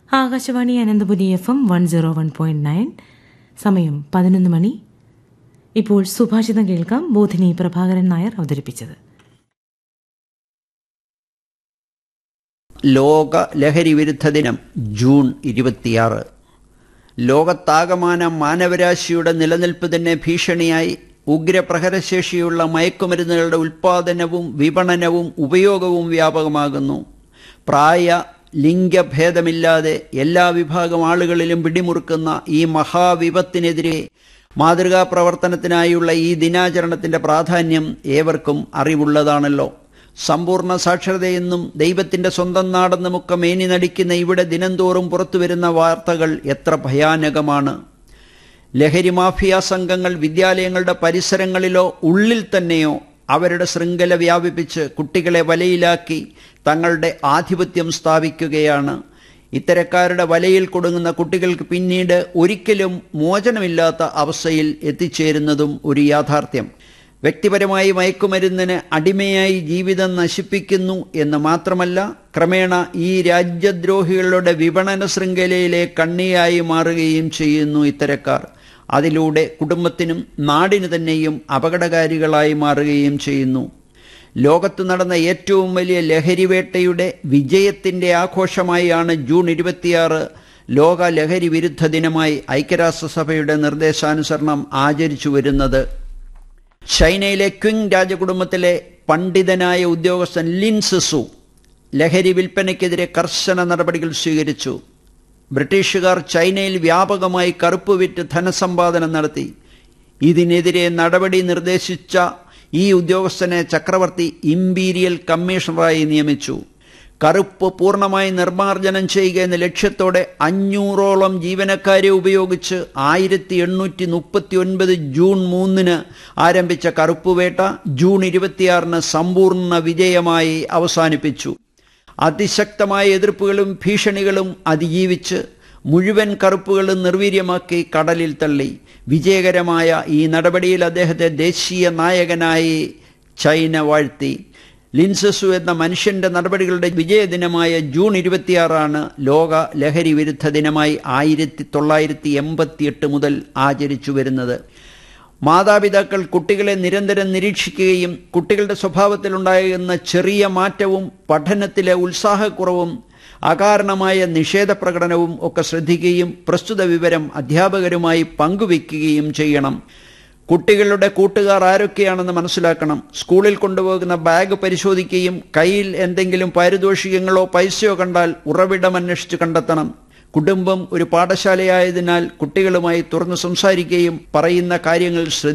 Akashvani Ananthapuri F M one zero one point nine സമയം പതിനൊന്ന് മണി ഇപ്പോൾ സുഭാഷിതം കേൾക്കാം ബോധിനി പ്രഭാകരൻ നായർ അവതരിപ്പിച്ചത് ലോക ലഹരി വിരുദ്ധ ദിനം ജൂൺ ഇരുപത്തിയാറ് ലോകത്താകമാനം മാനവരാശിയുടെ നിലനിൽപ്പ് തന്നെ ഭീഷണിയായി ഉഗ്രപ്രഹരശേഷിയുള്ള മയക്കുമരുന്നുകളുടെ ഉൽപ്പാദനവും വിപണനവും ഉപയോഗവും വ്യാപകമാകുന്നു പ്രായ ലിംഗഭേദമില്ലാതെ എല്ലാ വിഭാഗം ആളുകളിലും പിടിമുറുക്കുന്ന ഈ മഹാവിപത്തിനെതിരെ മാതൃകാ പ്രവർത്തനത്തിനായുള്ള ഈ ദിനാചരണത്തിന്റെ പ്രാധാന്യം ഏവർക്കും അറിവുള്ളതാണല്ലോ സമ്പൂർണ്ണ സാക്ഷരതയെന്നും ദൈവത്തിന്റെ സ്വന്തം നാടെന്നുമൊക്കെ മേനി നടിക്കുന്ന ഇവിടെ ദിനംതോറും പുറത്തുവരുന്ന വാർത്തകൾ എത്ര ഭയാനകമാണ് ലഹരി മാഫിയ സംഘങ്ങൾ വിദ്യാലയങ്ങളുടെ പരിസരങ്ങളിലോ ഉള്ളിൽ തന്നെയോ അവരുടെ ശൃംഖല വ്യാപിപ്പിച്ച് കുട്ടികളെ വലയിലാക്കി തങ്ങളുടെ ആധിപത്യം സ്ഥാപിക്കുകയാണ് ഇത്തരക്കാരുടെ വലയിൽ കൊടുങ്ങുന്ന കുട്ടികൾക്ക് പിന്നീട് ഒരിക്കലും മോചനമില്ലാത്ത അവസ്ഥയിൽ എത്തിച്ചേരുന്നതും ഒരു യാഥാർത്ഥ്യം വ്യക്തിപരമായി മയക്കുമരുന്നിന് അടിമയായി ജീവിതം നശിപ്പിക്കുന്നു എന്ന് മാത്രമല്ല ക്രമേണ ഈ രാജ്യദ്രോഹികളുടെ വിപണന ശൃംഖലയിലെ കണ്ണിയായി മാറുകയും ചെയ്യുന്നു ഇത്തരക്കാർ അതിലൂടെ കുടുംബത്തിനും നാടിനു തന്നെയും അപകടകാരികളായി മാറുകയും ചെയ്യുന്നു ലോകത്ത് നടന്ന ഏറ്റവും വലിയ ലഹരിവേട്ടയുടെ വിജയത്തിന്റെ ആഘോഷമായാണ് ജൂൺ ഇരുപത്തിയാറ് ലോക ലഹരി വിരുദ്ധ ദിനമായി ഐക്യരാഷ്ട്രസഭയുടെ നിർദ്ദേശാനുസരണം ആചരിച്ചു വരുന്നത് ചൈനയിലെ ക്വിങ് രാജകുടുംബത്തിലെ പണ്ഡിതനായ ഉദ്യോഗസ്ഥൻ ലിൻ സിസു ലഹരി വിൽപ്പനയ്ക്കെതിരെ കർശന നടപടികൾ സ്വീകരിച്ചു ബ്രിട്ടീഷുകാർ ചൈനയിൽ വ്യാപകമായി കറുപ്പ് വിറ്റ് ധനസമ്പാദനം നടത്തി ഇതിനെതിരെ നടപടി നിർദ്ദേശിച്ച ഈ ഉദ്യോഗസ്ഥനെ ചക്രവർത്തി ഇമ്പീരിയൽ കമ്മീഷണറായി നിയമിച്ചു കറുപ്പ് പൂർണ്ണമായി നിർമ്മാർജ്ജനം ചെയ്യുക എന്ന ലക്ഷ്യത്തോടെ അഞ്ഞൂറോളം ജീവനക്കാരെ ഉപയോഗിച്ച് ആയിരത്തി എണ്ണൂറ്റി മുപ്പത്തി ഒൻപത് ജൂൺ മൂന്നിന് ആരംഭിച്ച കറുപ്പുവേട്ട ജൂൺ ഇരുപത്തിയാറിന് സമ്പൂർണ്ണ വിജയമായി അവസാനിപ്പിച്ചു അതിശക്തമായ എതിർപ്പുകളും ഭീഷണികളും അതിജീവിച്ച് മുഴുവൻ കറുപ്പുകളും നിർവീര്യമാക്കി കടലിൽ തള്ളി വിജയകരമായ ഈ നടപടിയിൽ അദ്ദേഹത്തെ ദേശീയ നായകനായി ചൈന വാഴ്ത്തി ലിൻസസു എന്ന മനുഷ്യന്റെ നടപടികളുടെ വിജയദിനമായ ജൂൺ ഇരുപത്തിയാറാണ് ലോക ലഹരി വിരുദ്ധ ദിനമായി ആയിരത്തി തൊള്ളായിരത്തി എൺപത്തിയെട്ട് മുതൽ ആചരിച്ചു വരുന്നത് മാതാപിതാക്കൾ കുട്ടികളെ നിരന്തരം നിരീക്ഷിക്കുകയും കുട്ടികളുടെ സ്വഭാവത്തിലുണ്ടാകുന്ന ചെറിയ മാറ്റവും പഠനത്തിലെ ഉത്സാഹക്കുറവും അകാരണമായ നിഷേധപ്രകടനവും ഒക്കെ ശ്രദ്ധിക്കുകയും പ്രസ്തുത വിവരം അധ്യാപകരുമായി പങ്കുവയ്ക്കുകയും ചെയ്യണം കുട്ടികളുടെ കൂട്ടുകാർ ആരൊക്കെയാണെന്ന് മനസ്സിലാക്കണം സ്കൂളിൽ കൊണ്ടുപോകുന്ന ബാഗ് പരിശോധിക്കുകയും കയ്യിൽ എന്തെങ്കിലും പാരിതോഷികങ്ങളോ പൈസയോ കണ്ടാൽ ഉറവിടം അന്വേഷിച്ച് കണ്ടെത്തണം കുടുംബം ഒരു പാഠശാലയായതിനാൽ കുട്ടികളുമായി തുറന്നു സംസാരിക്കുകയും പറയുന്ന കാര്യങ്ങൾ